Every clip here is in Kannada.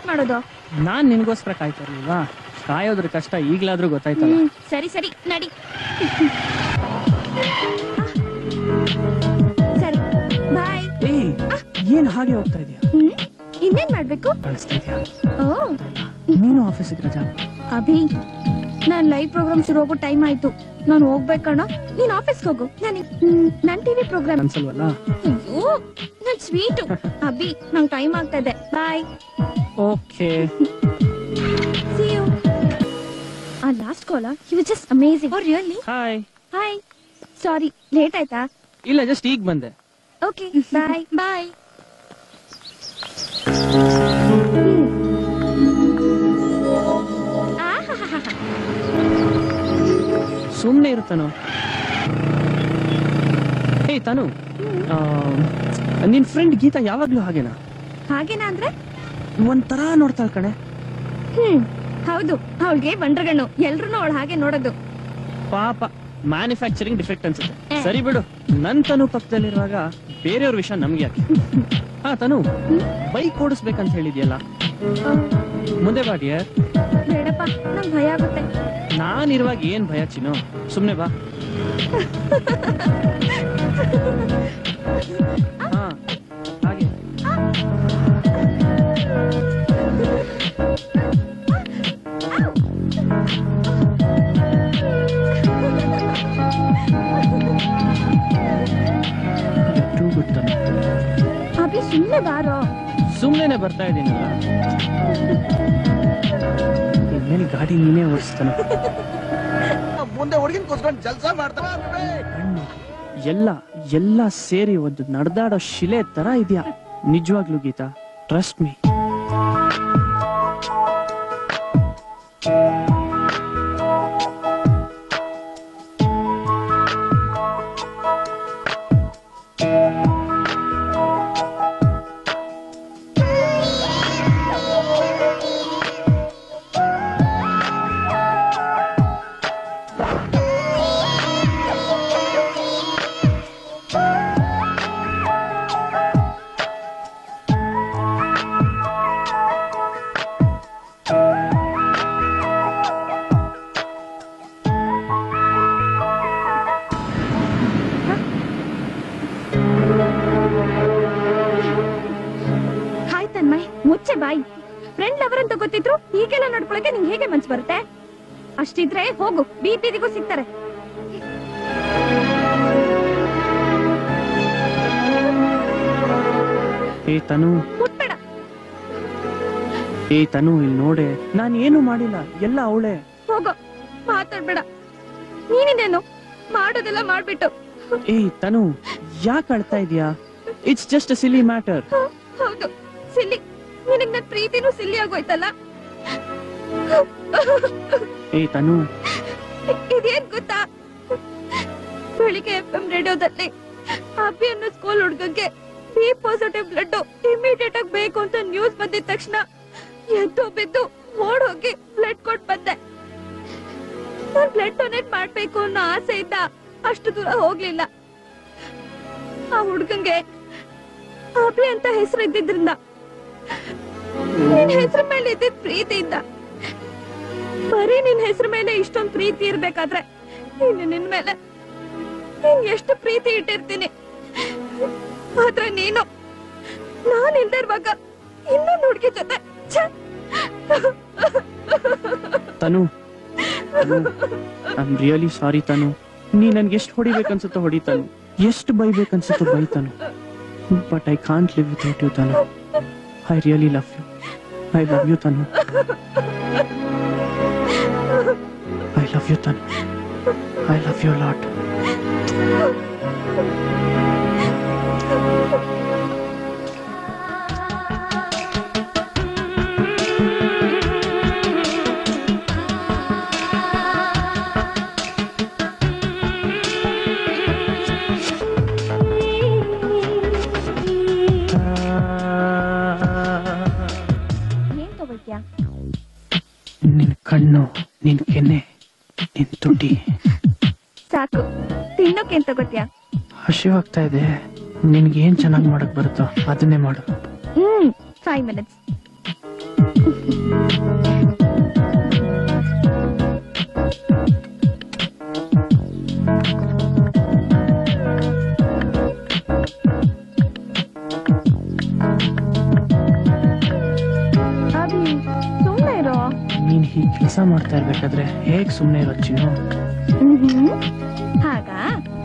ಮಾಡೋದು ನಾನ್ ನಿನ್ಗೋಸ್ಕರ ಕಾಯ್ತಾ ಇರ್ಲಿಲ್ವಾ ಕಾಯೋದ್ರ ಕಷ್ಟ ಈಗ್ಲಾದ್ರೂ ಗೊತ್ತಾಯ್ತಲ್ಲ ಹ್ಮ್ ಸರಿ ಸರಿ ನಡಿ ಸರಿ ಬಾಯ್ ಏಯ್ ಏನ್ ಹಾಗೆ ಹೋಗ್ತಾ ಇದೀಯ ಹ್ಮ್ ಇನ್ನೇನ್ ಮಾಡ್ಬೇಕು ಕಳಿಸ್ತಾ ಇದೀಯ ಓ ನೀನು ಆಫೀಸಿಗೆ ರಜಾ ಅಭಿ ನಾನ್ ಲೈವ್ ಪ್ರೋಗ್ರಾಮ್ ಶುರು ಹೋಗೋ ಟೈಮ್ ಆಯ್ತು ನಾನು ಹೋಗ್ಬೇಕಣ್ಣ ನೀನ್ ಆಫೀಸ್ಗೆ ಹೋಗು ನಾನು ನನ್ ಟಿವಿ ಪ್ರೋಗ್ರಾಮ್ ಅನ್ಸಲ್ವಲ್ಲ ಅಯ್ಯೋ ನನ್ ಸ್ವೀಟು ಅಭಿ ನಂಗ್ ಟೈಮ್ ಆಗ್ತಾ ಇದೆ ಬಾಯ್ ಓಕೆ ಸಿ ಯು ಆ ಲಾಸ್ಟ್ ಕಾಲ he was just amazing oh really hi hi sorry late ಆಯ್ತಾ ಇಲ್ಲ ಜಸ್ಟ್ ಈಗ ಬಂದೆ ಓಕೆ ಬಾಯ್ ಬಾಯ್ ಸುಮ್ನೆ ಇರ್ತಾನು ಏಯ್ ತಾನು ಆ, ನಿನ್ ಫ್ರೆಂಡ್ ಗೀತಾ ಯಾವಾಗ್ಲೂ ಹಾಗೇನಾ ಹಾಗೇನಾ ಅಂದ್ರೆ ಒಂಥರ ನೋಡ್ತಾಳ ಕಣೆ ಹ್ಮ್ ಹೌದು ಅವಳಿಗೆ ಬಂಡ್ರಗಣ್ಣು ಎಲ್ರು ಅವಳು ಹಾಗೆ ನೋಡೋದು ಪಾಪ ಮ್ಯಾನುಫ್ಯಾಕ್ಚರಿಂಗ್ ಡಿಫೆಕ್ಟ್ ಅನ್ಸುತ್ತೆ ಏ. ಸರಿ ಬಿಡು ನನ್ ತನು ಪಕ್ಕದಲ್ಲಿರುವಾಗ ಬೇರೆಯವ್ರ ವಿಷಯ ನಮ್ಗೆ ಯಾಕೆ ಹಾ ತನು ಬೈಕ್ ಓಡಿಸ್ಬೇಕಂತ ಹೇಳಿದ್ಯಲ್ಲ ಮುಂದೆ ಬಾ ಡಿಯರ್ ಬೇಡಪ್ಪ ನಂಗ್ ಭಯ ಆಗುತ್ತೆ ನಾನಿರುವಾಗ ಏನ್ ಭಯ ಚಿನ್ನು ಸುಮ್ನೆ ಬಾ ಹಾ ಹಾಗೆ Too good ತನು. ಅಭಿ ಸುಮ್ನೆ ಬಾರೋ ಸುಮ್ನೆನೆ ಬರ್ತಾ ಇದ್ದೀನಲ್ಲ ಇನ್ಮೇಲೆ ಗಾಡಿ ನೀನೇ ಓಡಿಸ್ತಾನೆ ಮುಂದೆ ಹುಡುಗಿನ ಕೂತ್ಕೊಂಡು ಜಲ್ಸ ಮಾಡ್ತಾನೆ ಕಣ್ಣು ಎಲ್ಲ ಎಲ್ಲ ಸೇರಿ ಒಂದು ನಡೆದಾಡೋ ಶಿಲೆ ತರ ಇದೆಯಾ ನಿಜವಾಗ್ಲೂ Geetha trust me hi Tanmay ಮುಚ್ಚೆ ಬಾಯ್ ಫ್ರೆಂಡ್ ಲವರ್ ಅಂತ ಗೊತ್ತಿದ್ರು ಹೀಗೆಲ್ಲ ನಡ್ಕೊಳಕ್ಕೆ ನಿಂಗೆ ಹೇಗೆ ಮನ್ಸು ಬರುತ್ತೆ ಅಷ್ಟಿದ್ರೆ ಹೋಗು ಬಿ ಬೀದಿಗೂ ಸಿಗ್ತಾರೆ ಏ ತನು ಮುಟ್ಬೇಡ ಏ ತನು ಇಲ್ಲಿ ನೋಡೆ ನಾನು ಏನು ಮಾಡಿಲ್ಲ ಎಲ್ಲ ಅವಳೆ ಹೋಗು ಮಾತಾಡ್ಬೇಡ ನೀನಿನೇನು ಮಾಡೋದೆಲ್ಲ ಮಾಡ್ಬಿಟ್ಟು ಏ ತನು ಯಾಕೆ ಅಳ್ತಾ ಇದೀಯಾ it's just a silly matter ಹ, ಹೌದು ಸಿಲ್ಲಿ ನಿನಗ್ ನನ್ ಪ್ರೀತಿನೂ ಸಿಲ್ಲಿ ಆಗೋಯ್ತಲ್ಲ ಏ ತನು ಇದೇನ್ ಗೊತ್ತಾ ಬೆಳಿಗ್ಗೆ ಎಫ್ ಎಂ ರೇಡಿಯೋದಲ್ಲಿ ಅಭಿ ಅನ್ನೋ ಸ್ಕೂಲ್ ಹುಡ್ಗಂಗೆ ಬಿ ಪಾಸಿಟಿವ್ ಬ್ಲಡ್ ಇಮಿಡಿಯೇಟ್ ಆಗಿ ಬೇಕು ಅಂತ ನ್ಯೂಸ್ ಬಂದಿದ ತಕ್ಷಣ ಎದ್ದು ಬಿದ್ದು ಓಡ್ ಹೋಗಿ ಬ್ಲಡ್ ಕೊಟ್ ಬಂದೆ ನಾನ್ ಬ್ಲಡ್ ಡೊನೇಟ್ ಮಾಡ್ಬೇಕು ಅನ್ನೋ ಆಸೆ ಇದ್ದ ಅಷ್ಟು ದೂರ ಹೋಗ್ಲಿಲ್ಲ ಆ ಹುಡ್ಗಂಗೆ ಅಭಿ ಅಂತ ಹೆಸರು ಇದ್ದಿದ್ರಿಂದ ನಿನ್ ಹೆಸರು ಮೇಲೆ ಇದ್ದಿದ್ ಪ್ರೀತಿಯಿಂದ ಬರೀ ನಿನ್ ಹೆಸರು ಮೇಲೆ ಇಷ್ಟೊಂದ್ ಪ್ರೀತಿ ಇರ್ಬೇಕಾದ್ರೆ ಇನ್ನು ನಿನ್ ಮೇಲೆ ನೀನ್ ಎಷ್ಟು ಪ್ರೀತಿ ಇಟ್ಟಿರ್ತೀನಿ ಆದ್ರೆ ನೀನು ನಾನ್ ಇಲ್ದೇ ಇರುವಾಗ ಇನ್ನೊಂದು ಹುಡುಗಿ ಜೊತೆ ಛೆ! ತನು ಐ ರಿಯಲಿ ಸಾರಿ ತನು ನೀ ನನ್ಗೆ ಎಷ್ಟು ಹೊಡಿಬೇಕನ್ಸುತ್ತೋ ಹೊಡಿತಾನು ಎಷ್ಟು ಬೈಬೇಕನ್ಸುತ್ತೋ ಬೈತಾನು but I can't live without you Tanu I really love you I love you Tanu I love you Tanu I love you lot ಏನ್ ತಗೊಳ್ತ್ಯಾ ನಿನ್ ಕಣ್ಣು ನಿನ್ ಕೆನ್ನೆ ನಿನ್ ತುಟಿ ಸಾಕು ತಿನ್ನೋಕೆ ಏನ್ ತಗೋತ್ಯಾ ಹಸಿವಾಗ್ತಾ ಇದೆ ನಿನ್ಗೆ ಏನ್ ಚೆನ್ನಾಗಿ ಮಾಡಕ್ ಬರುತ್ತೋ ಅದನ್ನೇ ಮಾಡು ಹ್ಮ್ ಫೈವ್ ಮಿನಿಟ್ಸ್ ಅಭಿ ಸುಮ್ಮನೆ ಇರೋ ನೀನ್ ಹೀಗೆ ಕೆಲಸ ಮಾಡ್ತಾ ಇರ್ಬೇಕಾದ್ರೆ ಹೇಗ್ ಸುಮ್ನೆ ಇರೋ ಚಿನ್ನು ಮ್ಹ್ಮ್. ಹಾಗಾ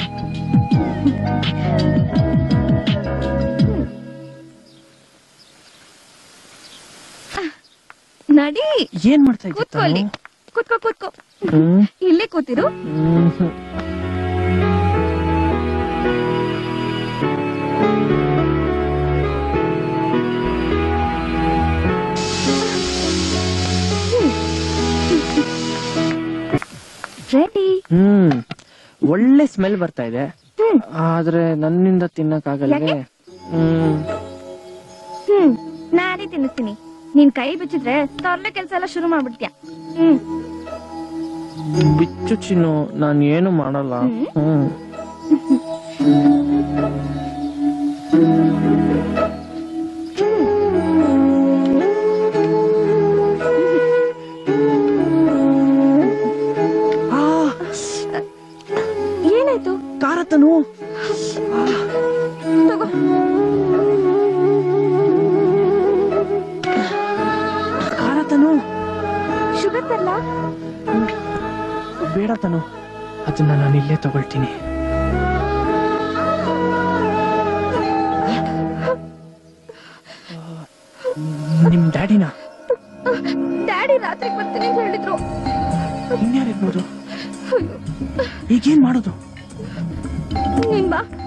ನಡಿ ಏನ್ ಮಾಡ್ತಾ ಇದ್ದೆ ಕೂತ್ಕೊ ಅಲ್ಲಿ ಕೂತ್ಕೋ ಕೂತ್ಕೋ ಹ್ಮ್ ಇಲ್ಲೇ ಕೂತಿರು ಹ್ಮ್ ಹ್ಮ್. ರೆಡಿ ಹ್ಮ್ ಒಳ್ಳೆ ಸ್ಮೆಲ್ ಬರ್ತಾ ಇದೆ ಹ್ಮ್ ಆದ್ರೆ ನನ್ನಿಂದ ತಿನ್ನಕ್ಕಾಗಲ್ವೇ ಯಾಕೆ? ಹ್ಮ್ ಹ್ಮ್ ನಾನೇ ತಿನ್ನಿಸ್ತೀನಿ ನೀನ್ ಕೈ ಬಿಚ್ಚಿದ್ರೆ ತರ್ಲೆ ಕೆಲ್ಸ ಎಲ್ಲ ಶುರು ಮಾಡ್ಬಿಡ್ತೀಯ ಹ್ಮ್ ಬಿಚ್ಚು ಚಿನ್ನು ನಾನು ಏನು ಮಾಡಲ್ಲ ಹ್ಮ್ ಆ, ಏನಾಯ್ತು ಖಾರ ತನು ತಗೋ ಖಾರ ತನು ಶುಗರ್ ತರ್ಲ ಬೇಡ ತನು ಅದನ್ನ ನಾನು ಇಲ್ಲೇ ತಗೊಳ್ತೀನಿ ನಿಮ್ ಡ್ಯಾಡಿನ ಡ್ಯಾಡಿ ರಾತ್ರಿ ಬರ್ತೀನಿ ಅಂತ ಹೇಳಿದ್ರು ಇನ್ಯಾರಿರ್ಬೋದು ಈಗೇನ್ ಮಾಡೋದು ನೀನ್ ಬಾ